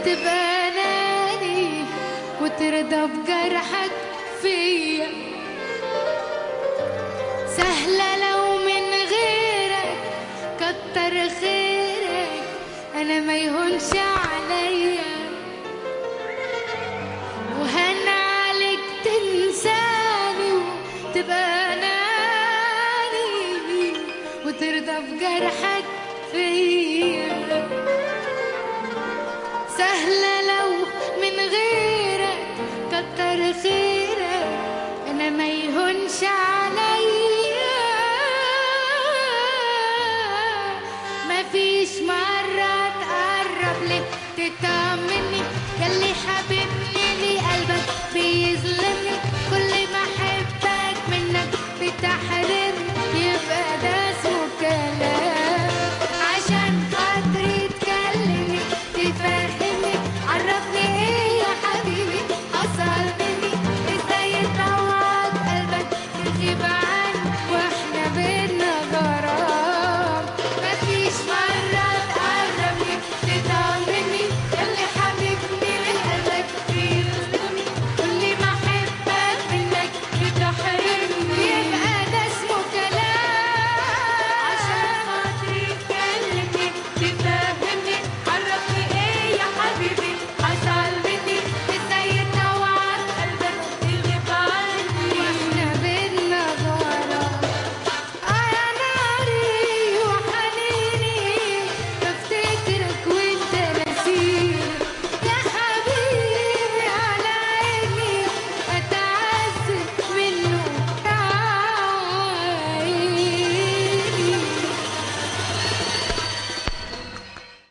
تبقى اناني وترضى بجرحك فيا سهلة لو من غيرك كتر خيرك انا ما يهونش عليا وهن عليك تنساني وتبقى اناني وترضى بجرحك فيا سهلة لو من غيرك كتر خيرك انا ما يهونش عليا ما فيش مرة تقرب لي تطمني ياللي حبيبي